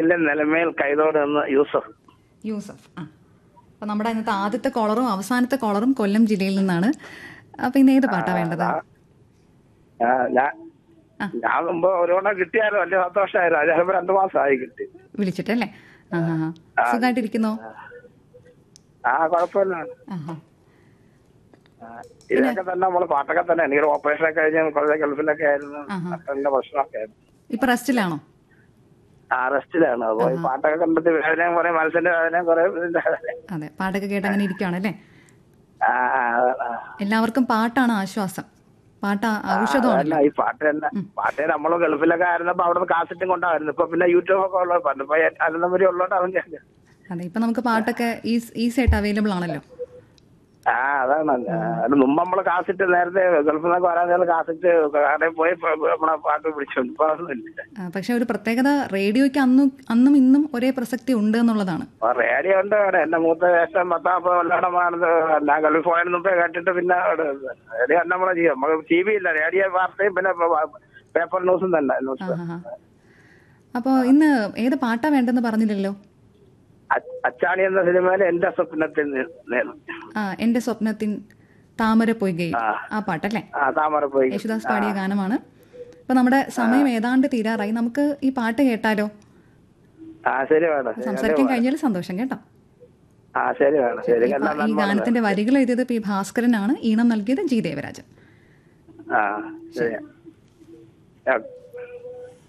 കൊല്ലം നിലമേൽ കൈതോട് നിന്ന് യൂസഫ് യൂസഫ് ആ അപ്പൊ നമ്മുടെ ഇന്നത്തെ ആദ്യത്തെ കോളറും അവസാനത്തെ കോളറും കൊല്ലം ജില്ലയിൽ നിന്നാണ് അപ്പൊ ഇന്ന് ഏത് പാട്ടാ വേണ്ടത് ആ, ഞാൻ ഞാൻ മുമ്പ് ഒരുവണ്ണം കിട്ടിയാലും വലിയ സന്തോഷമായിരുന്നു അത് ചിലപ്പോ രണ്ടു മാസമായി കിട്ടി വിളിച്ചിട്ടല്ലേ ആ ആ ആ. സുഖമായിട്ടിരിക്കുന്നോ ആ കുഴപ്പമില്ല ആ ആ. ആ, ഇതൊക്കെ തന്നെ നമ്മള് പാട്ടൊക്കെ തന്നെ എനിക്ക് ഓപ്പറേഷൻ ഒക്കെ കഴിഞ്ഞ് കുറേ ഗൾഫിലൊക്കെ ആയിരുന്നു ആഹാ. നട്ടലിന്റെ പ്രശ്നമൊക്കെ ആയിരുന്നു ഇപ്പൊ റെസ്റ്റിലാണോ ആ റെസ്റ്റിലാണ് അപ്പൊ ഈ പാട്ടൊക്കെ കണ്ടിട്ട് വേദനയും കുറെ മനസ്സിന്റെ വേദനയും കുറെ ഇതിന്റെ വേദനയും. അതെ പാട്ടൊക്കെ കേട്ട് അങ്ങനെ ഇരിക്കുകയാണല്ലേ ആ, ആ, ആ. എല്ലാവർക്കും പാട്ടാണ് ആശ്വാസം പാട്ട് ഔഷധമാണല്ലോ അതല്ല, ഈ പാട്ട് തന്നെ പാട്ട് നമ്മള് ഗൾഫിലൊക്കെ ആയിരുന്നപ്പോ അവിടെ കാസറ്റും കൊണ്ടായിരുന്നു ഇപ്പൊ പിന്നെ യൂട്യൂബ് ഒക്കെ ഉള്ളത് പണ്ട് അനന്തപുരി ഉള്ളതുകൊണ്ട് അവൻ കേൾക്കാം അതെ ഇപ്പൊ നമുക്ക് പാട്ടൊക്കെ ഈസി ആയിട്ട് അവൈലബിൾ ആണല്ലോ ആ അതാണ് അത് മുമ്പ് നമ്മള് കാസറ്റ് നേരത്തെ ഗൾഫിൽ നിന്നൊക്കെ വരാൻ നേരം കാസറ്റ് കടയിൽ പോയി പ- നമ്മളെ പാട്ട് പിടിച്ചോണ്ട് ഇപ്പൊ അതൊന്നുമില്ല ആ, പക്ഷെ ഒരു പ്രത്യേകത റേഡിയോയ്ക്ക് അന്നും അന്നും ഇന്നും ഒരേ പ്രസക്തി ഉണ്ട് എന്നുള്ളതാണ് അപ്പൊ റേഡിയോ ഉണ്ട് അവിടെ എന്റെ മൂത്ത വേഷം പത്താപ്പോ എല്ലായിടമാണത് ഞാൻ ഗൾഫിൽ പോയതിന് മുമ്പേ കേട്ടിട്ട് പിന്നെ അവിടെ റേഡിയോ തന്നെ നമ്മളെ ചെയ്യും നമുക്ക് ടി വി ഇല്ല റേഡിയോ വാർത്തയും പിന്നെ പേപ്പർ ന്യൂസും തന്നെ ന്യൂസ് ആ, ആ, ആ. അപ്പോ ഇന്ന് ഏത് പാട്ടാ വേണ്ടെന്ന് പറഞ്ഞില്ലല്ലോ അ- അച്ചാണി എന്ന സിനിമയിലെ എന്റെ സ്വപ്നത്തിൽ നി- നേർന്നു. ആ എന്റെ സ്വപ്നത്തിൻ താമര പൊയ്കയിൽ ആ. ആ പാട്ടല്ലേ ആ താമര പോയി യേശുദാസ് പാടിയ ഗാനമാണ് അപ്പൊ നമ്മുടെ സമയം ഏതാണ്ട് തീരാറായി നമുക്ക് ഈ പാട്ട് കേട്ടാലോ ആ ശരി വേണം ശരി. സംസാരിക്കാൻ കഴിഞ്ഞാൽ സന്തോഷം കേട്ടോ ആ ശരി വേണം ശരി ഈ എല്ലാം പാ- ഈ ഗാനത്തിന്റെ വരികൾ എഴുതിയത് പി ഭാസ്കരനാണ് ഈണം നൽകിയത് ജി ദേവരാജൻ ആ ശരി ഓക്കെ